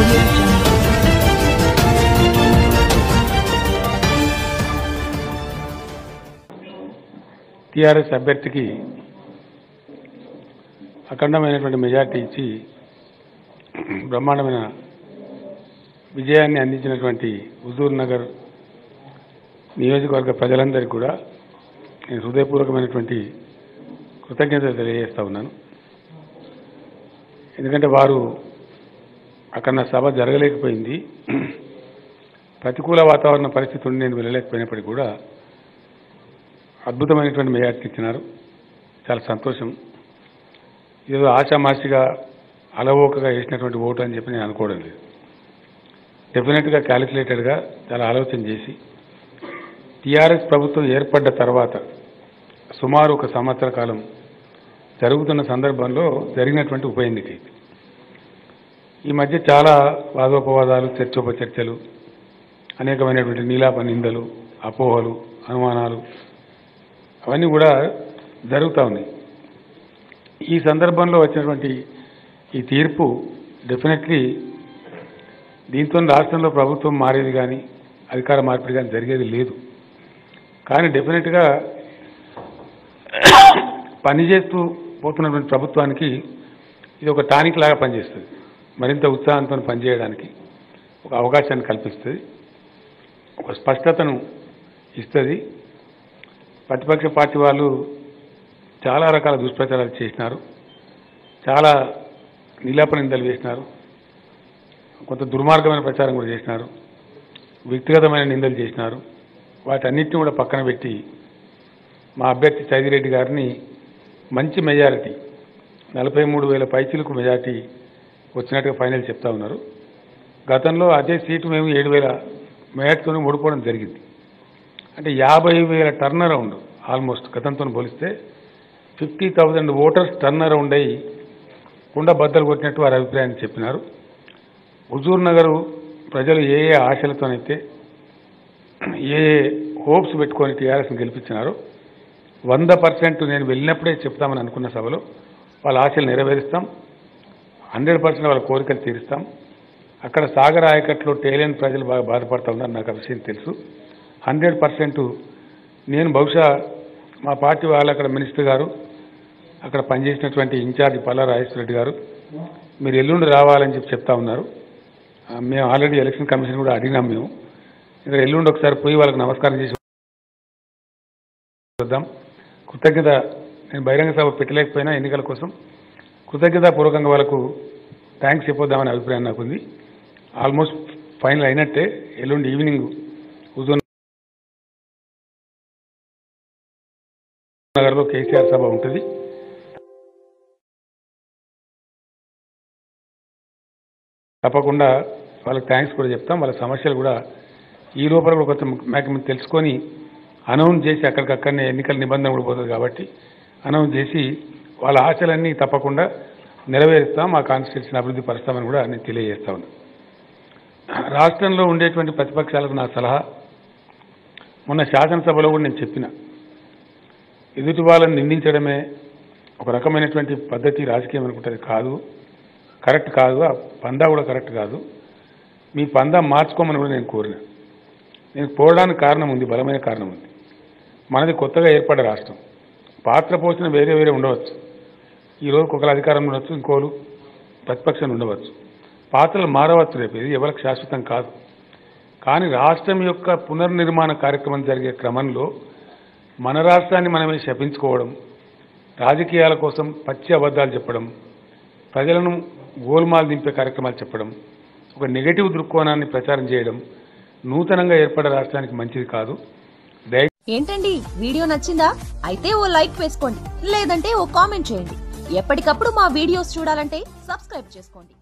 audio jungle. TRS అభ్యర్థికి అఖండమైనటువంటి majority ఇచ్చి బ్రహ్మాండమైన విజయాన్ని అందించినటువంటి హుజూర్ నగర్ నియోజకవర్గ ప్రజలందరికీ కూడా నేను హృదయపూర్వకమైనటువంటి కృతజ్ఞతలు తెలియజేస్తా ఉన్నాను ఎందుకంటే వారు అక్కడ నా సభ జరగలేకపోయింది ప్రతికూల వాతావరణ పరిస్థితి ఉండి నేను వెళ్ళలేకపోయినప్పటికీ కూడా అద్భుతమైనటువంటి మెజార్టీ ఇచ్చినారు చాలా సంతోషం ఏదో ఆషామాషిగా అలవోకగా వేసినటువంటి ఓటు అని చెప్పి నేను అనుకోవడం లేదు డెఫినెట్గా క్యాలిక్యులేటెడ్గా చాలా ఆలోచన చేసి టీఆర్ఎస్ ప్రభుత్వం ఏర్పడ్డ తర్వాత సుమారు ఒక సంవత్సర కాలం జరుగుతున్న సందర్భంలో జరిగినటువంటి ఉప ఎన్నిక ఇది ఈ మధ్య చాలా వాదోపవాదాలు చర్చోపచర్చలు అనేకమైనటువంటి నీలాప నిందలు అపోహలు అనుమానాలు అవన్నీ కూడా జరుగుతూ ఉన్నాయి ఈ సందర్భంలో వచ్చినటువంటి ఈ తీర్పు డెఫినెట్లీ దీంతో రాష్ట్రంలో ప్రభుత్వం మారేది కానీ అధికార మార్పిడి కానీ జరిగేది లేదు కానీ డెఫినెట్గా పనిచేస్తూ పోతున్నటువంటి ప్రభుత్వానికి ఇది ఒక టానిక్ లాగా పనిచేస్తుంది మరింత ఉత్సాహంతో పనిచేయడానికి ఒక అవకాశాన్ని కల్పిస్తుంది ఒక స్పష్టతను ఇస్తుంది ప్రతిపక్ష పార్టీ వాళ్ళు చాలా రకాల దుష్ప్రచారాలు చేసినారు చాలా నిలాప నిందలు వేసినారు కొంత దుర్మార్గమైన ప్రచారం కూడా చేసినారు వ్యక్తిగతమైన నిందలు చేసినారు వాటన్నిటిని కూడా పక్కన పెట్టి మా అభ్యర్థి చైదిరెడ్డి గారిని మంచి మెజారిటీ నలభై మూడు వేల పైచిలకు మెజారిటీ వచ్చినట్టుగా ఫైనల్ చెప్తా ఉన్నారు గతంలో అదే సీటు మేము ఏడు వేల మెజార్టీతో ఓడిపోవడం జరిగింది అంటే యాభై వేల టర్న్ అరౌండ్ ఆల్మోస్ట్ గతంతో పోలిస్తే fifty thousand voters turn around అయ్యి కుండ బద్దలు కొట్టినట్టు వారి అభిప్రాయాన్ని చెప్పినారు హుజూర్ నగరు ప్రజలు ఏ ఏ ఆశలతోనైతే ఏ ఏ హోప్స్ పెట్టుకొని టీఆర్ఎస్ని గెలిపించినారో వంద పర్సెంట్ నేను వెళ్ళినప్పుడే చెప్తామని అనుకున్న సభలో వాళ్ళ ఆశలు నెరవేరుస్తాం హండ్రెడ్ పర్సెంట్ వాళ్ళ కోరికలు తీరుస్తాం అక్కడ సాగర్ ఆయకట్లో టేలియన్ ప్రజలు బాగా బాధపడతా ఉన్నారు నాకు ఆ విషయం తెలుసు హండ్రెడ్ పర్సెంట్ నేను బహుశా మా పార్టీ వాళ్ళు అక్కడ మినిస్టర్ గారు అక్కడ పనిచేసినటువంటి ఇన్ఛార్జ్ పల్లా రాజేశ్వర గారు మీరు ఎల్లుండి రావాలని చెప్పి చెప్తా ఉన్నారు ఆ, మేము ఆల్రెడీ ఎలక్షన్ కమిషన్ కూడా అడిగినాం మేము ఇక్కడ ఎల్లుండి ఒకసారి పోయి వాళ్ళకి నమస్కారం చేసి వద్దాం కృతజ్ఞత నేను బహిరంగ సభ పెట్టలేకపోయినా ఎన్నికల కోసం కృతజ్ఞతాపూర్వకంగా వాళ్ళకు థ్యాంక్స్ చెప్పొద్దామనే అభిప్రాయం నాకుంది ఆల్మోస్ట్ ఫైనల్ అయినట్టే ఎల్లుండి ఈవినింగ్ హుజూర్ నగర్లో కేసీఆర్ సభ ఉంటుంది తప్పకుండా వాళ్ళకి థ్యాంక్స్ కూడా చెప్తాం వాళ్ళ సమస్యలు కూడా ఈ లోపల కూడా కొంచెం మ్యాక్సిమం తెలుసుకొని అనౌన్స్ చేసి అక్కడికక్కడనే ఎన్నికల నిబంధన కూడా పోతుంది కాబట్టి అనౌన్స్ చేసి వాళ్ళ ఆశలన్నీ తప్పకుండా నెరవేరుస్తాం మా కాన్స్టిట్యూషన్ అభివృద్ధి పరుస్తామని కూడా నేను తెలియజేస్తా ఉన్నాను రాష్ట్రంలో ఉండేటువంటి ప్రతిపక్షాలకు నా సలహా మొన్న శాసనసభలో కూడా నేను చెప్పిన ఎదుటి వాళ్ళని నిందించడమే ఒక రకమైనటువంటి పద్ధతి రాజకీయం అనుకుంటుంది కాదు కరెక్ట్ కాదు ఆ పందా కూడా కరెక్ట్ కాదు మీ పందా మార్చుకోమని కూడా నేను కోరిన నేను పోవడానికి కారణం ఉంది బలమైన కారణం ఉంది మనది కొత్తగా ఏర్పడ్డ రాష్ట్రం పాత్ర పోసిన వేరే వేరే ఉండవచ్చు ఈ రోజు ఒకరు అధికారంలో ఉండొచ్చు ఇంకోరు ప్రతిపక్షంలో ఉండవచ్చు పాత్రలు మారవచ్చు రేపు ఇది ఎవరికి శాశ్వతం కాదు కానీ రాష్ట్రం యొక్క పునర్నిర్మాణ కార్యక్రమం జరిగే క్రమంలో మన రాష్ట్రాన్ని మనమే శపించుకోవడం రాజకీయాల కోసం పచ్చి అబద్ధాలు చెప్పడం ప్రజలను గోల్మాల్ దింపే కార్యక్రమాలు చెప్పడం ఒక నెగటివ్ దృక్కోణాన్ని ప్రచారం చేయడం నూతనంగా ఏర్పడే రాష్ట్రానికి మంచిది కాదు దయ ఏంటండి వీడియో నచ్చిందా అయితే ఓ లైక్ వేసుకోండి లేదంటే ఓ కామెంట్ చేయండి ఎప్పటికప్పుడు మా వీడియోస్ చూడాలంటే సబ్స్క్రైబ్ చేసుకోండి